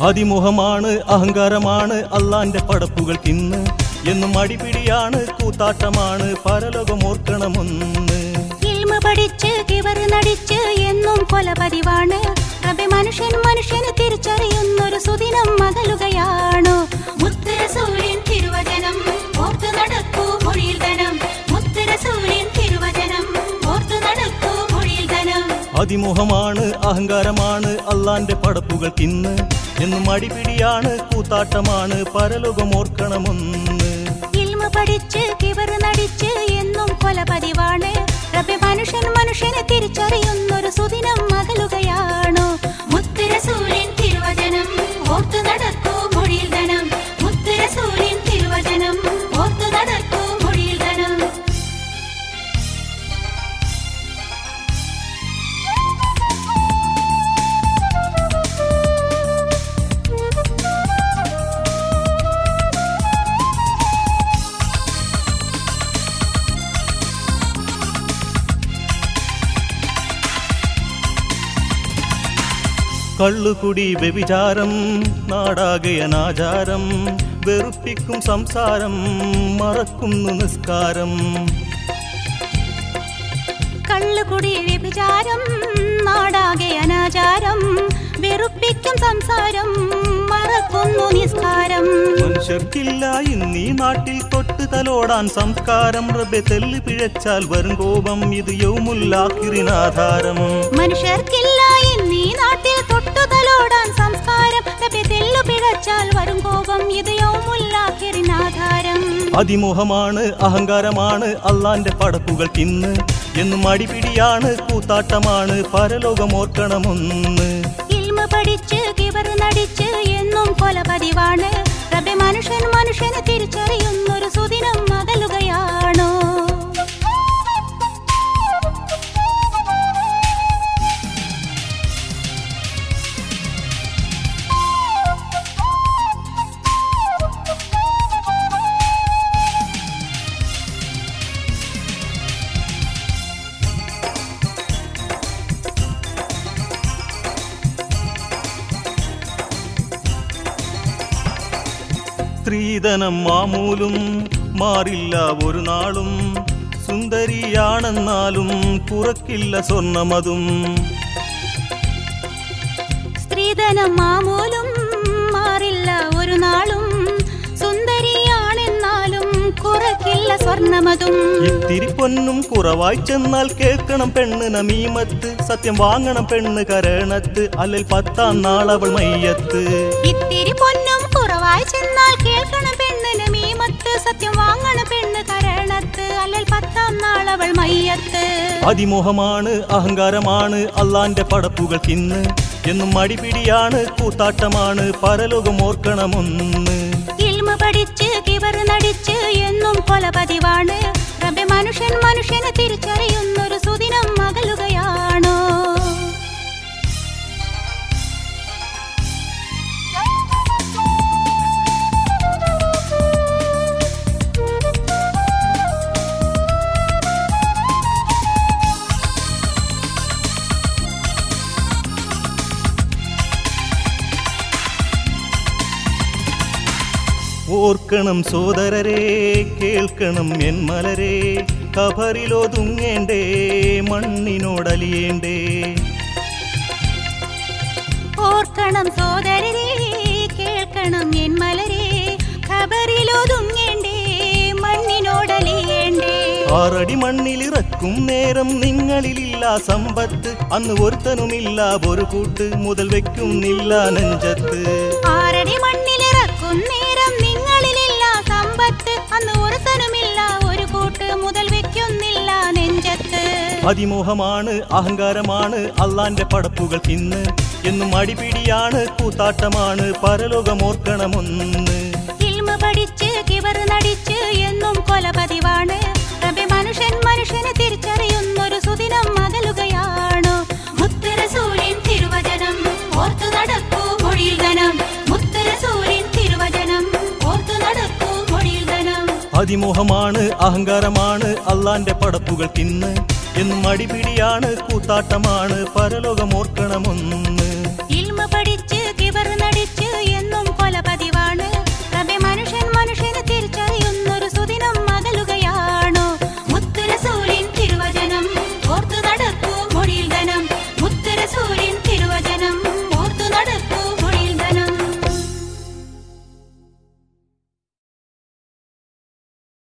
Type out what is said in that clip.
അതിമുഖമാണ് അഹങ്കാരമാണ് അള്ളാന്റെ പടപ്പുകൾക്കിന്ന് എന്നും അടിപിടിയാണ് കൂത്താട്ടമാണ് പരലോകമോർക്കണമെന്ന് ഇൽമ പഠിച്ച് കിവർ നടിച്ച് എന്നും കൊല പതിവാണ് റബ്ബെ മനുഷ്യൻ മനുഷ്യന് തിരിച്ചറിയുന്നൊരു സുദിനം മകലുകയാണു മുത്തരസൂര്യൻ തിരുവചനം ഓർത്തു നടക്കൂ മൊഴിയിൽ ധനം മുത്തരസൂര്യൻ തിരുവചനം ഓർത്തു നടക്കൂ മൊഴിയിൽ ധനം അതിമുഖമാണ് അഹങ്കാരമാണ് അള്ളാന്റെ പടപ്പുകൾക്കിന്ന് എന്നും അടിപിടിയാണ് കൂത്താട്ടമാണ് പരലോകമോർക്കണമെന്ന് ഇൽമ പഠിച്ച് കിവർ നടിച്ച് എന്നും കൊല പതിവാണ് റബ്ബെ മനുഷ്യൻ മനുഷ്യനെ തിരിച്ചറിയുന്നൊരു സുദിനം മകലുകയാണു മുത്തരസൂര്യൻ തിരുവചനം ഓർത്തു നടക്കൂ മൊഴിയിൽ ധനം മുത്തരസൂര്യൻ തിരുവചനം ഓർത്തു നടക്കൂ മൊഴിയിൽ ധനം കള്ളുകുടി വ്യഭിചാരം നാടാകെ അനാചാരം വെറുപ്പിക്കും സംസാരം മറക്കുന്നു നിസ്കാരം കള്ളുകുടി വ്യഭിചാരം നാടാകെ അനാചാരം വെറുപ്പിക്കും സംസാരം മറക്കുന്നു നിസ്കാരം മനുഷ്യർക്കില്ല ഇന്നീ നാട്ടിൽ തൊട്ട് തലോടാൻ സംസ്കാരം റബ്ബെ തെല്ല് പിഴച്ചാൽ വരും കോപം ഇത് യൗമുല്ലാഹിറിനാധാരം മനുഷ്യർക്കില്ല ഇന്നീ നാട്ടിൽ തൊട്ടുതലോടാൻ സംസ്കാരം റബ്ബെ തെല്ലു പിഴച്ചാൽ വരും കോപം ഇത് യൗമുല്ലാഹിറിനാധാരം അതിമോഹമാണ് അഹങ്കാരമാണ് അള്ളാന്റെ പടപ്പുകൾക്കിന്ന് എന്നും അടിപിടിയാണ് കൂത്താട്ടമാണ് പരലോകമോർക്കണമെന്ന് ഇൽമ പഠിച്ച് കിവർ നടിച്ച് എന്നും കൊല പതിവാണ് റബ്ബെ മനുഷ്യൻ മനുഷ്യനെ തിരിച്ചറിയുന്നൊരു സുദിനം മകലുകയാണോ സ്ത്രീധനം മാമൂലും മാറില്ല ഒരു നാളും സുന്ദരിയാണെന്നാലും കുറക്കില്ല സ്വർണമതും സ്ത്രീധനം മാമൂലും മാറില്ല ഒരു നാളും സുന്ദരിയാണെന്നാലും കുറക്കില്ല സ്വർണമതും ഇത്തിരി പൊന്നും കുറവായി ചെന്നാൽ കേൾക്കണം പെണ്ണ് നമീമത്ത് സത്യം വാങ്ങണം പെണ്ണ് കരണത്ത് അല്ലൽ പത്താം നാളവൾ മയ്യത്ത് ഇത്തിരി പൊന്നും കുറവായി ചെന്നാൽ കേൾക്കണം പെണ്ണിന് മീമത്ത് സത്യം വാങ്ങണ പെണ്ണ് കരണത്ത് അല്ലൽ പത്താം നാളവൾ മയ്യത്ത് അതിമോഹമാണ് അഹങ്കാരമാണ് അള്ളാന്റെ പടപ്പുകൾക്കിന്ന് എന്നും അടിപിടിയാണ് കൂത്താട്ടമാണ് പരലോകമോർക്കണമെന്ന് ഇൽമ പഠിച്ച് കിവർ നടിച്ച് എന്നും കൊല പതിവാണ് റബ്ബെ മനുഷ്യൻ മനുഷ്യനെ തിരിച്ചറിയുന്നൊരു സുദിനം മകലുകയാണോ ഓർക്കണം സോദരരെ കേൾക്കണം എൻ മലരെ കബറിലൊതുങ്ങേണ്ടേ മണ്ണിനോടലിയേണ്ടേ ഓർക്കണം സോദരരെ കേൾക്കണം എൻ മലരെ ഖബറിലൊതുങ്ങേണ്ടേ മണ്ണിനോടലിയേണ്ടേ ആറടി മണ്ണിലിറക്കും നേരം നിങ്ങളിലില്ല സമ്പത്ത് അന്ന് ഒരുത്തനുമില്ല ഒരു കൂട്ട് മുതൽ വെക്കുന്നില്ല നെഞ്ചത്ത് ആറടി മണ്ണിലിറക്കും നേരം നിങ്ങളിലില്ല സമ്പത്ത് അന്ന് ഒരുത്തനുമില്ല ഒരു കൂട്ട് മുതൽ വെക്കുന്നില്ല നെഞ്ചത്ത് അതിമോഹമാണ് അഹങ്കാരമാണ് അള്ളാന്റെ പടപ്പുകൾക്കിന്ന് എന്നും അടിപിടിയാണ് കൂത്താട്ടമാണ് പരലോകമോർക്കണമെന്ന് ഇൽമ പഠിച്ച് കിവർ നടിച്ച് എന്നും കൊല പതിവാണ് റബ്ബെ മനുഷ്യൻ മനുഷ്യനെ തിരിച്ചറിയുന്നൊരു സുദിനം മകലുകയാണു മുത്തരസൂര്യൻ തിരുവചനം ഓർത്തു നടക്കൂ മൊഴിയിൽ ധനം മുത്തരസൂര്യൻ തിരുവചനം ഓർത്തു നടക്കൂ മൊഴിയിൽ ധനം അതിമോഹമാണ് അഹങ്കാരമാണ് അള്ളാന്റെ പടപ്പുകൾക്കിന്ന് എന്നും അടിപിടിയാണ് കൂത്താട്ടമാണ് പരലോകമോർക്കണമെന്ന്